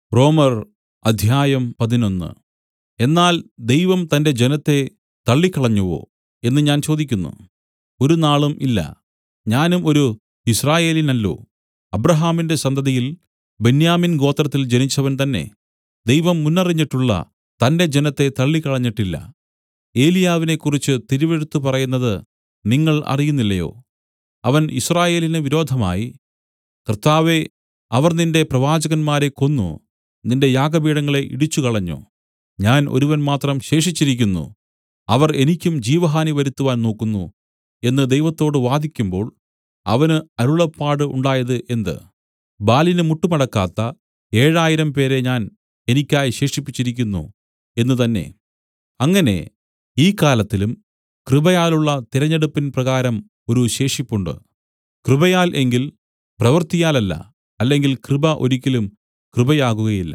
റോമർ അധ്യായം പതിനൊന്ന് എന്നാൽ ദൈവം തന്റെ ജനത്തെ തള്ളിക്കളഞ്ഞുവോ എന്ന് ഞാൻ ചോദിക്കുന്നു ഒരുനാളും ഇല്ല ഞാനും ഒരു യിസ്രായേല്യനല്ലോ അബ്രാഹാമിന്റെ സന്തതിയിൽ ബെന്യാമിൻ ഗോത്രത്തിൽ ജനിച്ചവൻ തന്നെ ദൈവം മുന്നറിഞ്ഞിട്ടുള്ള തന്റെ ജനത്തെ തള്ളിക്കളഞ്ഞിട്ടില്ല ഏലിയാവിനെക്കുറിച്ച് തിരുവെഴുത്ത് പറയുന്നത് നിങ്ങൾ അറിയുന്നില്ലയോ അവൻ യിസ്രായേലിന് വിരോധമായി കർത്താവേ അവർ നിന്റെ പ്രവാചകന്മാരെ കൊന്നു നിന്റെ യാഗപീഠങ്ങളെ ഇടിച്ചുകളഞ്ഞു ഞാൻ ഒരുവൻ മാത്രം ശേഷിച്ചിരിക്കുന്നു അവർ എനിക്കും ജീവഹാനി വരുത്തുവാൻ നോക്കുന്നു എന്ന് ദൈവത്തോട് വാദിക്കുമ്പോൾ അവന് അരുളപ്പാട് ഉണ്ടായത് എന്ത് ബാലിന് മുട്ടുമടക്കാത്ത ഏഴായിരം പേരെ ഞാൻ എനിക്കായി ശേഷിപ്പിച്ചിരിക്കുന്നു എന്ന് തന്നെ അങ്ങനെ ഈ കാലത്തിലും കൃപയാലുള്ള തിരഞ്ഞെടുപ്പിൻ പ്രകാരം ഒരു ശേഷിപ്പുണ്ട് കൃപയാൽ എങ്കിൽ പ്രവൃത്തിയാലല്ല അല്ലെങ്കിൽ കൃപ ഒരിക്കലും കൃപയാകുകയില്ല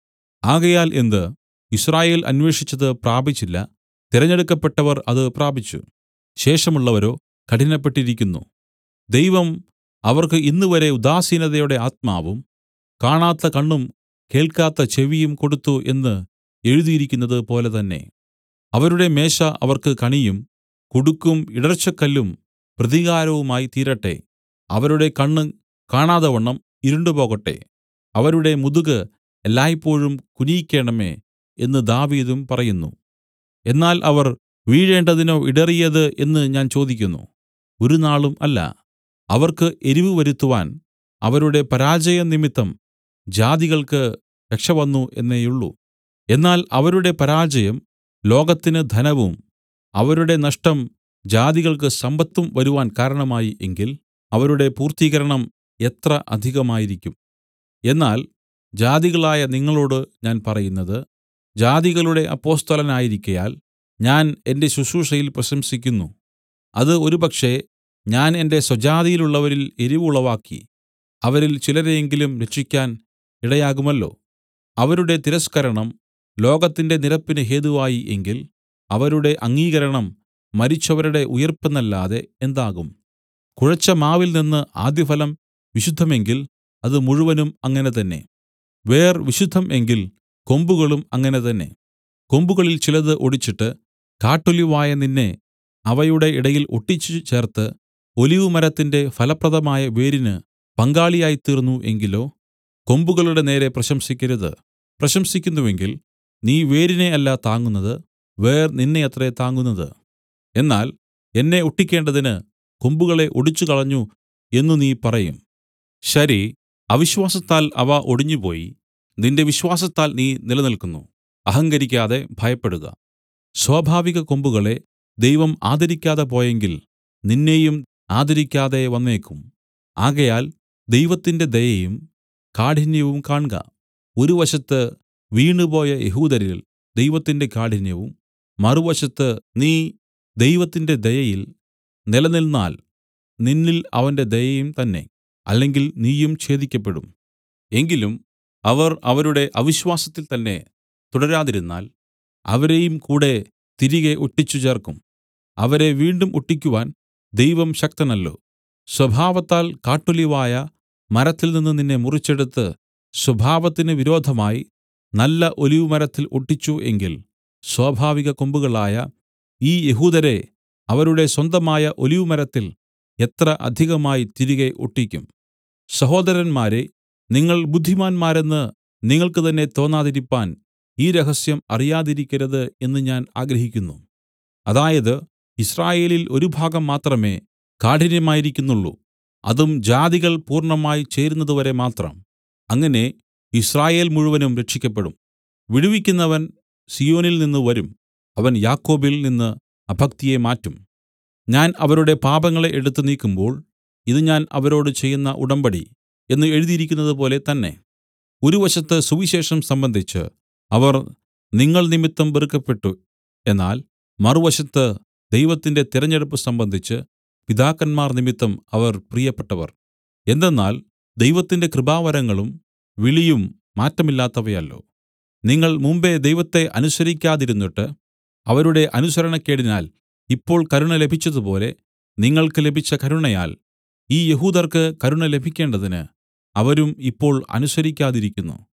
ആകയാൽ എന്ത് യിസ്രായേൽ അന്വേഷിച്ചത് പ്രാപിച്ചില്ല തിരഞ്ഞെടുക്കപ്പെട്ടവർ അത് പ്രാപിച്ചു ശേഷമുള്ളവരോ കഠിനപ്പെട്ടിരിക്കുന്നു ദൈവം അവർക്ക് ഇന്നുവരെ ഉദാസീനതയുടെ ആത്മാവും കാണാത്ത കണ്ണും കേൾക്കാത്ത ചെവിയും കൊടുത്തു എന്ന് എഴുതിയിരിക്കുന്നത് പോലെ തന്നെ അവരുടെ മേശ അവർക്ക് കണിയും കുടുക്കും ഇടർച്ചക്കല്ലും പ്രതികാരവുമായി തീരട്ടെ അവരുടെ കണ്ണ് കാണാതവണ്ണം ഇരുണ്ടുപോകട്ടെ അവരുടെ മുതുക് എല്ലായ്പോഴും കുനിയിക്കേണമേ എന്ന് ദാവീദും പറയുന്നു എന്നാൽ അവർ വീഴേണ്ടതിനോ ഇടറിയത് എന്ന് ഞാൻ ചോദിക്കുന്നു ഒരുനാളും അല്ല അവർക്ക് എരിവ് വരുത്തുവാൻ അവരുടെ പരാജയം നിമിത്തം ജാതികൾക്ക് രക്ഷ വന്നു എന്നേയുള്ളു എന്നാൽ അവരുടെ പരാജയം ലോകത്തിന് ധനവും അവരുടെ നഷ്ടം ജാതികൾക്ക് സമ്പത്തും വരുവാൻ കാരണമായി എങ്കിൽ അവരുടെ പൂർത്തീകരണം എത്ര അധികമായിരിക്കും എന്നാൽ ജാതികളായ നിങ്ങളോട് ഞാൻ പറയുന്നത് ജാതികളുടെ അപ്പൊസ്തലനായിരിക്കയാൽ ഞാൻ എന്റെ ശുശ്രൂഷയിൽ പ്രശംസിക്കുന്നു അത് ഒരുപക്ഷേ ഞാൻ എന്റെ സ്വജാതിയിലുള്ളവരിൽ എരിവ് ഉളവാക്കി അവരിൽ ചിലരെയെങ്കിലും രക്ഷിക്കാൻ ഇടയാകുമല്ലോ അവരുടെ തിരസ്കരണം ലോകത്തിന്റെ നിരപ്പിന് ഹേതുവായി എങ്കിൽ അവരുടെ അംഗീകരണം മരിച്ചവരുടെ ഉയിർപ്പെന്നല്ലാതെ എന്താകും കുഴച്ച മാവിൽ നിന്ന് ആദ്യഫലം വിശുദ്ധമെങ്കിൽ അത് മുഴുവനും അങ്ങനെ തന്നെ വേർ വിശുദ്ധം എങ്കിൽ കൊമ്പുകളും അങ്ങനെ തന്നെ കൊമ്പുകളിൽ ചിലത് ഒടിച്ചിട്ട് കാട്ടൊലിവായ നിന്നെ അവയുടെ ഇടയിൽ ഒട്ടിച്ചു ചേർത്ത് ഒലിവുമരത്തിന്റെ ഫലപ്രദമായ വേരിന് പങ്കാളിയായിത്തീർന്നു എങ്കിലോ കൊമ്പുകളുടെ നേരെ പ്രശംസിക്കരുത് പ്രശംസിക്കുന്നുവെങ്കിൽ നീ വേരിനെ അല്ല താങ്ങുന്നത് വേർ നിന്നെയത്രേ താങ്ങുന്നത് എന്നാൽ എന്നെ ഒട്ടിക്കേണ്ടതിന് കൊമ്പുകളെ ഒടിച്ചുകളഞ്ഞു എന്നു നീ പറയും ശരി അവിശ്വാസത്താൽ അവ ഒടിഞ്ഞുപോയി നിന്റെ വിശ്വാസത്താൽ നീ നിലനിൽക്കുന്നു അഹങ്കരിക്കാതെ ഭയപ്പെടുക സ്വാഭാവിക കൊമ്പുകളെ ദൈവം ആദരിക്കാതെ പോയെങ്കിൽ നിന്നെയും ആദരിക്കാതെ വന്നേക്കും ആകയാൽ ദൈവത്തിന്റെ ദയയും കാഠിന്യവും കാൺക ഒരു വശത്ത് വീണുപോയ യഹൂദരിൽ ദൈവത്തിന്റെ കാഠിന്യവും മറുവശത്ത് നീ ദൈവത്തിന്റെ ദയയിൽ നിലനിന്നാൽ നിന്നിൽ അവന്റെ ദയയും തന്നെ അല്ലെങ്കിൽ നീയും ഛേദിക്കപ്പെടും എങ്കിലും അവർ അവരുടെ അവിശ്വാസത്തിൽ തന്നെ തുടരാതിരുന്നാൽ അവരെയും കൂടെ തിരികെ ഒട്ടിച്ചു ചേർക്കും അവരെ വീണ്ടും ഒട്ടിക്കുവാൻ ദൈവം ശക്തനല്ലോ സ്വഭാവത്താൽ കാട്ടൊലിവായ മരത്തിൽ നിന്ന് നിന്നെ മുറിച്ചെടുത്ത് സ്വഭാവത്തിന് വിരോധമായി നല്ല ഒലിവുമരത്തിൽ ഒട്ടിച്ചു എങ്കിൽ സ്വാഭാവിക കൊമ്പുകളായ ഈ യഹൂദരെ അവരുടെ സ്വന്തമായ ഒലിവുമരത്തിൽ എത്ര അധികമായി തിരികെ ഒട്ടിക്കും സഹോദരന്മാരെ നിങ്ങൾ ബുദ്ധിമാന്മാരെന്ന് നിങ്ങൾക്ക് തന്നെ തോന്നാതിരിപ്പാൻ ഈ രഹസ്യം അറിയാതിരിക്കരുത് എന്ന് ഞാൻ ആഗ്രഹിക്കുന്നു അതായത് ഇസ്രായേലിൽ ഒരു ഭാഗം മാത്രമേ കാഠിന്യമായിരിക്കുന്നുള്ളൂ അതും ജാതികൾ പൂർണ്ണമായി ചേരുന്നതുവരെ മാത്രം അങ്ങനെ ഇസ്രായേൽ മുഴുവനും രക്ഷിക്കപ്പെടും വിടുവിക്കുന്നവൻ സിയോനിൽ നിന്ന് വരും അവൻ യാക്കോബിൽ നിന്ന് അഭക്തിയെ മാറ്റും ഞാൻ അവരുടെ പാപങ്ങളെ എടുത്തു നീക്കുമ്പോൾ ഇത് ഞാൻ അവരോട് ചെയ്യുന്ന ഉടമ്പടി എന്ന് എഴുതിയിരിക്കുന്നത് പോലെ തന്നെ ഒരു വശത്ത് സുവിശേഷം സംബന്ധിച്ച് അവർ നിങ്ങൾ നിമിത്തം വെറുക്കപ്പെട്ടു എന്നാൽ മറുവശത്ത് ദൈവത്തിന്റെ തിരഞ്ഞെടുപ്പ് സംബന്ധിച്ച് പിതാക്കന്മാർ നിമിത്തം അവർ പ്രിയപ്പെട്ടവർ എന്തെന്നാൽ ദൈവത്തിന്റെ കൃപാവരങ്ങളും വിളിയും മാറ്റമില്ലാത്തവയല്ലോ നിങ്ങൾ മുമ്പെ ദൈവത്തെ അനുസരിക്കാതിരുന്നിട്ട് അവരുടെ അനുസരണക്കേടിനാൽ ഇപ്പോൾ കരുണ ലഭിച്ചതുപോലെ നിങ്ങൾക്ക് ലഭിച്ച കരുണയാൽ ഈ യഹൂദർക്ക് കരുണ ലഭിക്കേണ്ടതിന് അവരും ഇപ്പോൾ അനുസരിക്കാതിരിക്കുന്നു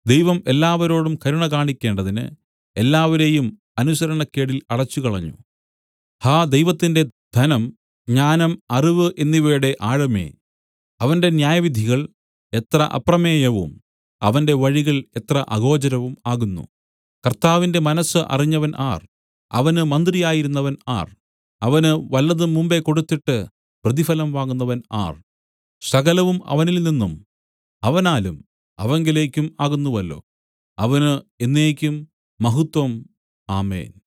ദൈവം എല്ലാവരോടും കരുണ കാണിക്കേണ്ടതിന് എല്ലാവരെയും അനുസരണക്കേടിൽ അടച്ചുകളഞ്ഞു ഹാ ദൈവത്തിന്റെ ധനം ജ്ഞാനം അറിവ് എന്നിവയുടെ ആഴമേ അവന്റെ ന്യായവിധികൾ എത്ര അപ്രമേയവും അവന്റെ വഴികൾ എത്ര അഗോചരവും ആകുന്നു കർത്താവിന്റെ മനസ്സ് അറിഞ്ഞവൻ ആർ അവന് മന്ത്രിയായിരുന്നവൻ ആർ അവന് വല്ലതും മുമ്പെ കൊടുത്തിട്ട് പ്രതിഫലം വാങ്ങുന്നവൻ ആർ സകലവും അവനിൽ നിന്നും അവനാലും അവങ്കലേക്കും ആകുന്നുവല്ലോ അവന് എന്നേക്കും മഹത്വം ആമേൻ